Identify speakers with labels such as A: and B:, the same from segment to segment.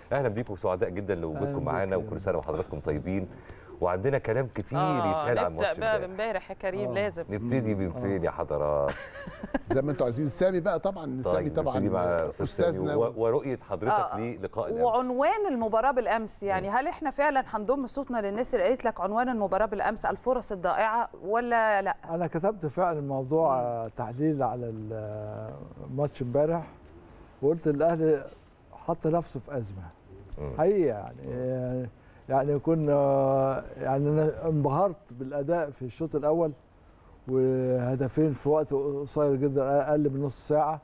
A: اهلا بيكم سعداء جدا
B: أهلا
A: لوجودكم
B: بيك
A: معانا
B: يا
A: وكل سنه وحضراتكم طيبين وعندنا كلام كتير
C: اه
A: يتقال عن
C: نبدا
A: ماتش
C: بقى
A: امبارح
C: امبارح يا كريم
B: آه.
C: لازم
A: نبتدي من فين يا حضرات
D: زي ما انتوا عايزين سامي بقى طبعا سامي طبعا
A: نبتدي مع أستاذ سامي
D: استاذنا
A: و- ورؤيه حضرتك
E: آه.
A: للقاء الامس
E: وعنوان المباراه بالامس يعني هل احنا فعلا هنضم صوتنا للناس اللي قالت لك عنوان المباراه بالامس الفرص الضائعه ولا لا
B: انا كتبت فعلا موضوع آه، تحليل على الماتش امبارح وقلت الاهلي حط نفسه في ازمه
A: مم.
B: حقيقي يعني يعني كنا يعني انا انبهرت بالاداء في الشوط الاول وهدفين في وقت قصير جدا اقل من نص ساعه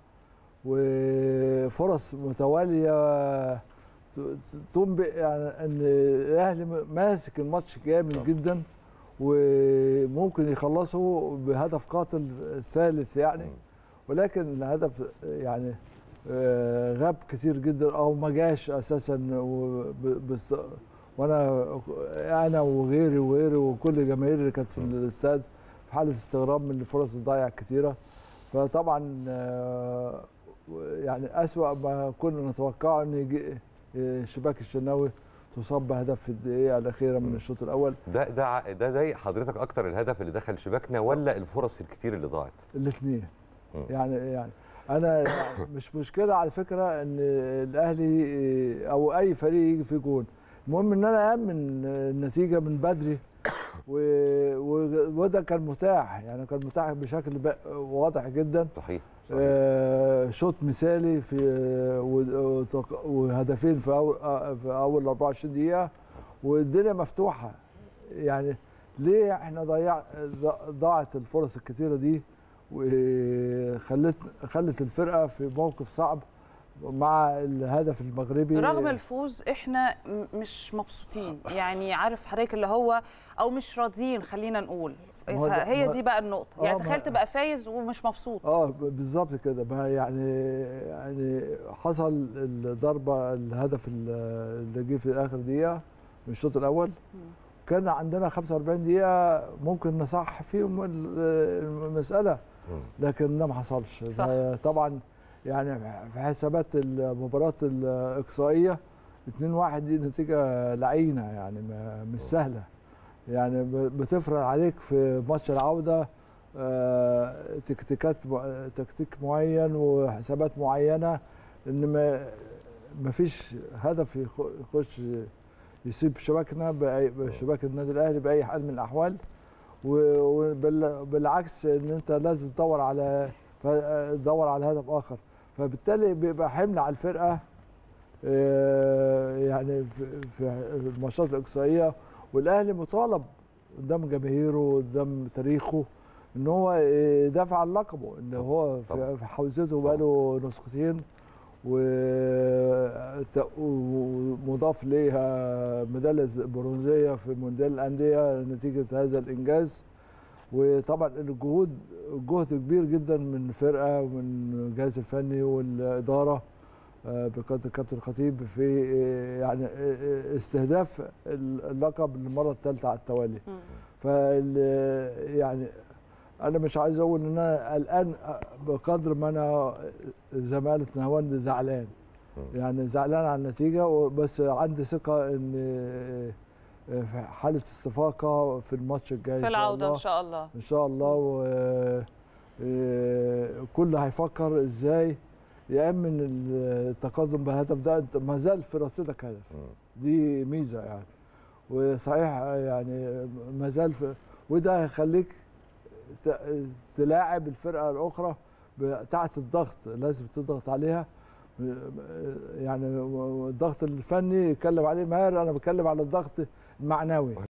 B: وفرص متواليه تنبئ يعني ان الاهلي ماسك الماتش جامد جدا وممكن يخلصوا بهدف قاتل ثالث يعني
A: مم.
B: ولكن الهدف يعني آه، غاب كتير جدا او ما جاش اساسا وب- بس وانا انا وغيري وغيري وكل الجماهير اللي كانت في الاستاد في حاله استغراب من الفرص الضايعه الكتيره فطبعا آه، يعني اسوا ما كنا نتوقعه ان يجي آه، شباك الشناوي تصاب بهدف في الدقيقه الاخيره من الشوط الاول
A: ده ده ع- ده ضايق حضرتك اكتر الهدف اللي دخل شباكنا ولا الفرص الكتير اللي ضاعت
B: الاثنين
A: مم.
B: يعني يعني انا يعني مش مشكله على فكره ان الاهلي او اي فريق يجي فيه جون المهم ان انا امن النتيجه من بدري و... و... وده كان متاح يعني كان متاح بشكل ب... واضح جدا
A: صحيح, صحيح.
B: آه، شوط مثالي في و- وتق- وهدفين في اول في اول 24 دقيقه والدنيا مفتوحه يعني ليه احنا ضيع ض- ضاعت الفرص الكتيره دي وخلت خلت الفرقه في موقف صعب مع الهدف المغربي
E: رغم الفوز احنا م- مش مبسوطين يعني عارف حضرتك اللي هو او مش راضيين خلينا نقول
B: ما هو ده-
E: فهي
B: ما-
E: دي بقى النقطه
B: آه،
E: يعني
B: ما-
E: تخيل تبقى فايز ومش مبسوط
B: اه ب- بالظبط كده ما يعني يعني حصل الضربه الهدف ال- اللي جه في اخر دقيقه من الشوط الاول كان عندنا 45 دقيقه ممكن نصح فيهم ال- المساله
A: مم.
B: لكن ده ما حصلش
E: صح.
B: ده طبعا يعني في حسابات المباراه الاقصائيه 2-1 دي نتيجه لعينه يعني ما- مش سهله يعني ب- بتفرض عليك في ماتش العوده آه، تكتيكات مع- تكتيك معين وحسابات معينه ان ما ما فيش هدف يخ- يخش يسيب شباكنا بأي- بشباك النادي الاهلي باي حال من الاحوال وبالعكس ان انت لازم تدور على ف- تدور على هدف اخر فبالتالي بيبقى حمل على الفرقه آه، يعني في- في الماتشات الاقصائيه والاهلي مطالب قدام جماهيره قدام تاريخه ان هو يدافع عن لقبه ان هو
A: طبعاً.
B: في في حوزته بقاله نسختين وت- ومضاف ليها ميداليه برونزيه في مونديال الانديه نتيجه هذا الانجاز وطبعا الجهود جهد كبير جدا من الفرقه ومن الجهاز الفني والاداره آه، بقياده الكابتن الخطيب في آه، يعني آه، استهداف اللقب للمره الثالثه على التوالي
E: مم.
B: فال يعني انا مش عايز اقول ان انا قلقان بقدر ما انا زماله نهاوند زعلان
A: مم.
B: يعني زعلان على النتيجه بس عندي ثقه ان في حاله استفاقه في الماتش الجاي
E: في
B: ان شاء
E: العوده
B: الله
E: ان شاء الله
B: ان شاء الله و آه، كل هيفكر ازاي يامن التقدم بهدف ده انت ما زال في رصيدك هدف
A: مم.
B: دي ميزه يعني وصحيح يعني ما زال في وده هيخليك ت- تلاعب الفرقه الاخرى ب- تحت الضغط لازم تضغط عليها يعني الضغط الفني يتكلم عليه ماهر انا بتكلم على الضغط المعنوي